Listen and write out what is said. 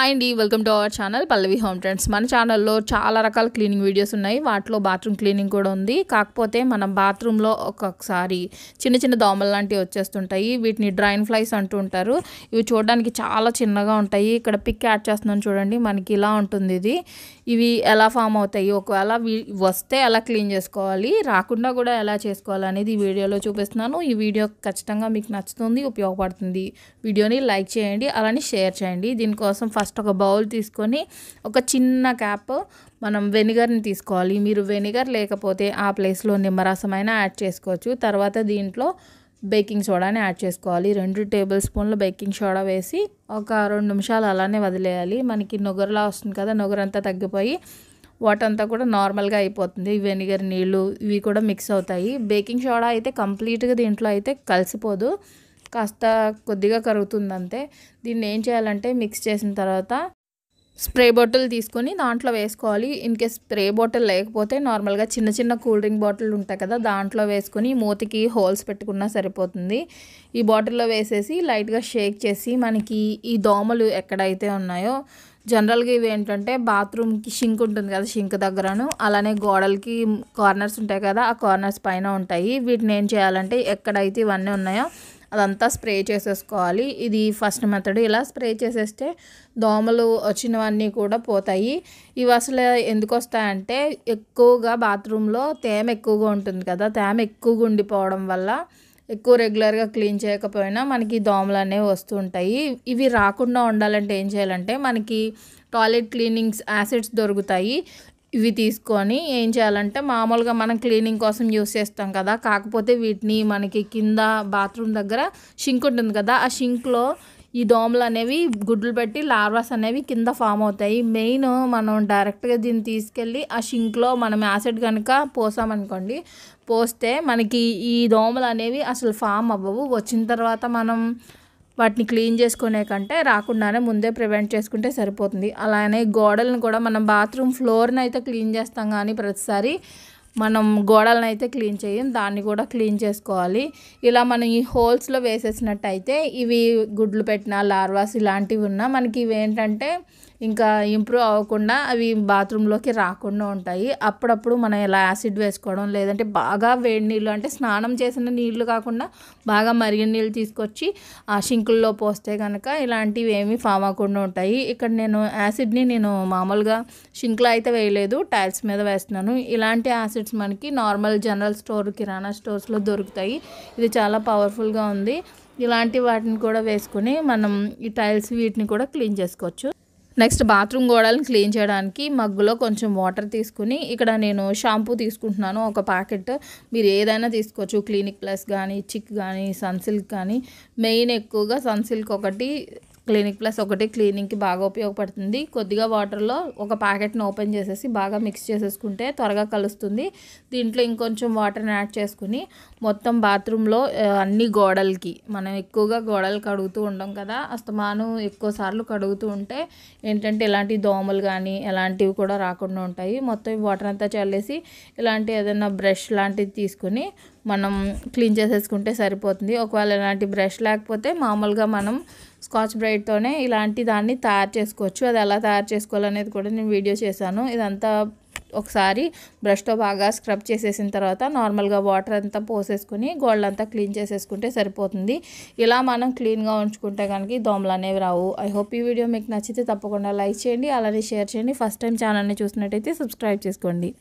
hi అండి welcome to our channel Pallavi home trends మన ఛానల్లో చాలా రకాల క్లీనింగ్ వీడియోస్ ఉన్నాయి వాటిలో బాత్రూమ్ క్లీనింగ్ కూడా ఉంది కాకపోతే మనం బాత్రూంలో ఒక్కొక్కసారి చిన్న చిన్న దోమలు లాంటివి వచ్చేస్తుంటాయి వీటిని డ్రైన్ ఫ్లైస్ అంటూ ఉంటారు ఇవి చూడడానికి చాలా చిన్నగా ఉంటాయి ఇక్కడ పిక్ యాడ్ చేస్తున్నాను చూడండి మనకి ఇలా ఉంటుంది ఇది ఇవి ఎలా ఫామ్ అవుతాయి ఒకవేళ వీ- వస్తే ఎలా క్లీన్ చేసుకోవాలి రాకుండా కూడా ఎలా చేసుకోవాలి అనేది ఈ వీడియోలో చూపిస్తున్నాను ఈ వీడియో ఖచ్చితంగా మీకు నచ్చుతుంది ఉపయోగపడుతుంది వీడియోని లైక్ చేయండి అలానే షేర్ చేయండి దీనికోసం ఫస్ట్ ఒక బౌల్ తీసుకొని ఒక చిన్న క్యాప్ మనం వెనిగర్ని తీసుకోవాలి మీరు వెనిగర్ లేకపోతే ఆ ప్లేస్లో నిమ్మరసమైన యాడ్ చేసుకోవచ్చు తర్వాత దీంట్లో బేకింగ్ సోడాని యాడ్ చేసుకోవాలి రెండు టేబుల్ స్పూన్ల బేకింగ్ సోడా వేసి ఒక రెండు నిమిషాలు అలానే వదిలేయాలి మనకి నొగరులా వస్తుంది కదా నొగరంతా తగ్గిపోయి వాటర్ అంతా కూడా నార్మల్గా అయిపోతుంది వెనిగర్ నీళ్ళు ఇవి కూడా మిక్స్ అవుతాయి బేకింగ్ సోడా అయితే కంప్లీట్గా దీంట్లో అయితే కలిసిపోదు కాస్త కొద్దిగా కరుగుతుంది అంతే దీన్ని ఏం చేయాలంటే మిక్స్ చేసిన తర్వాత స్ప్రే బాటిల్ తీసుకొని దాంట్లో వేసుకోవాలి ఇన్ కేస్ స్ప్రే బాటిల్ లేకపోతే నార్మల్గా చిన్న చిన్న కూల్ డ్రింక్ బాటిల్ ఉంటాయి కదా దాంట్లో వేసుకొని మూతికి హోల్స్ పెట్టుకున్నా సరిపోతుంది ఈ బాటిల్లో వేసేసి లైట్గా షేక్ చేసి మనకి ఈ దోమలు ఎక్కడైతే ఉన్నాయో జనరల్గా ఇవి ఏంటంటే బాత్రూమ్కి షింక్ ఉంటుంది కదా షింక్ దగ్గరను అలానే గోడలకి కార్నర్స్ ఉంటాయి కదా ఆ కార్నర్స్ పైన ఉంటాయి వీటిని ఏం చేయాలంటే ఎక్కడైతే ఇవన్నీ ఉన్నాయో అదంతా స్ప్రే చేసేసుకోవాలి ఇది ఫస్ట్ మెథడ్ ఇలా స్ప్రే చేసేస్తే దోమలు వచ్చినవన్నీ కూడా పోతాయి ఇవి అసలు ఎందుకు వస్తాయంటే ఎక్కువగా బాత్రూంలో తేమ ఎక్కువగా ఉంటుంది కదా తేమ ఎక్కువగా ఉండిపోవడం వల్ల ఎక్కువ రెగ్యులర్గా క్లీన్ చేయకపోయినా మనకి దోమలు అనేవి వస్తూ ఉంటాయి ఇవి రాకుండా ఉండాలంటే ఏం చేయాలంటే మనకి టాయిలెట్ క్లీనింగ్స్ యాసిడ్స్ దొరుకుతాయి ఇవి తీసుకొని ఏం చేయాలంటే మామూలుగా మనం క్లీనింగ్ కోసం యూస్ చేస్తాం కదా కాకపోతే వీటిని మనకి కింద బాత్రూమ్ దగ్గర షింక్ ఉంటుంది కదా ఆ షింక్లో ఈ దోమలు అనేవి గుడ్లు పెట్టి లార్వాస్ అనేవి కింద ఫామ్ అవుతాయి మెయిన్ మనం డైరెక్ట్గా దీన్ని తీసుకెళ్ళి ఆ షింక్లో మనం యాసిడ్ కనుక పోసామనుకోండి పోస్తే మనకి ఈ దోమలు అనేవి అసలు ఫామ్ అవ్వవు వచ్చిన తర్వాత మనం వాటిని క్లీన్ చేసుకునే కంటే రాకుండానే ముందే ప్రివెంట్ చేసుకుంటే సరిపోతుంది అలానే గోడలను కూడా మనం బాత్రూమ్ ఫ్లోర్ని అయితే క్లీన్ చేస్తాం కానీ ప్రతిసారి మనం గోడలను అయితే క్లీన్ చేయం దాన్ని కూడా క్లీన్ చేసుకోవాలి ఇలా మనం ఈ హోల్స్లో వేసేసినట్టయితే ఇవి గుడ్లు పెట్టిన లార్వాస్ ఇలాంటివి ఉన్నా మనకి ఇవి ఏంటంటే ఇంకా ఇంప్రూవ్ అవ్వకుండా అవి బాత్రూంలోకి రాకుండా ఉంటాయి అప్పుడప్పుడు మనం ఇలా యాసిడ్ వేసుకోవడం లేదంటే బాగా వేడి నీళ్ళు అంటే స్నానం చేసిన నీళ్లు కాకుండా బాగా మరిగిన నీళ్ళు తీసుకొచ్చి ఆ షింకుల్లో పోస్తే కనుక ఇలాంటివి ఏమీ ఫామ్ అవ్వకుండా ఉంటాయి ఇక్కడ నేను యాసిడ్ని నేను మామూలుగా షింక్లో అయితే వేయలేదు టైల్స్ మీద వేస్తున్నాను ఇలాంటి యాసిడ్స్ మనకి నార్మల్ జనరల్ స్టోర్ కిరాణా స్టోర్స్లో దొరుకుతాయి ఇది చాలా పవర్ఫుల్గా ఉంది ఇలాంటి వాటిని కూడా వేసుకొని మనం ఈ టైల్స్ వీటిని కూడా క్లీన్ చేసుకోవచ్చు నెక్స్ట్ బాత్రూమ్ గోడలను క్లీన్ చేయడానికి మగ్గులో కొంచెం వాటర్ తీసుకుని ఇక్కడ నేను షాంపూ తీసుకుంటున్నాను ఒక ప్యాకెట్ మీరు ఏదైనా తీసుకోవచ్చు క్లినిక్ ప్లస్ కానీ చిక్ కానీ సన్సిల్క్ కానీ మెయిన్ ఎక్కువగా సన్సిల్క్ ఒకటి క్లినిక్ ప్లస్ ఒకటి క్లీనింగ్కి బాగా ఉపయోగపడుతుంది కొద్దిగా వాటర్లో ఒక ప్యాకెట్ని ఓపెన్ చేసేసి బాగా మిక్స్ చేసేసుకుంటే త్వరగా కలుస్తుంది దీంట్లో ఇంకొంచెం వాటర్ని యాడ్ చేసుకుని మొత్తం బాత్రూంలో ఆ, అన్ని గోడలకి మనం ఎక్కువగా గోడలు కడుగుతూ ఉంటాం కదా అస్తమానం ఎక్కువ సార్లు కడుగుతూ ఉంటే ఏంటంటే ఇలాంటి దోమలు కానీ ఎలాంటివి కూడా రాకుండా ఉంటాయి మొత్తం ఈ వాటర్ అంతా చల్లేసి ఇలాంటి ఏదైనా బ్రష్ లాంటిది తీసుకుని మనం క్లీన్ చేసేసుకుంటే సరిపోతుంది ఒకవేళ ఇలాంటి బ్రష్ లేకపోతే మామూలుగా మనం స్కాచ్ బ్రైట్తోనే ఇలాంటి దాన్ని తయారు చేసుకోవచ్చు అది ఎలా తయారు చేసుకోవాలనేది కూడా నేను వీడియో చేశాను ఇదంతా ఒకసారి బ్రష్తో బాగా స్క్రబ్ చేసేసిన తర్వాత నార్మల్గా వాటర్ అంతా పోసేసుకుని గోళ్ళంతా క్లీన్ చేసేసుకుంటే సరిపోతుంది ఇలా మనం క్లీన్గా ఉంచుకుంటే కనుక ఈ దోమలు అనేవి రావు ఐ హోప్ ఈ వీడియో మీకు నచ్చితే తప్పకుండా లైక్ చేయండి అలానే షేర్ చేయండి ఫస్ట్ టైం ఛానల్ని చూసినట్టయితే సబ్స్క్రైబ్ చేసుకోండి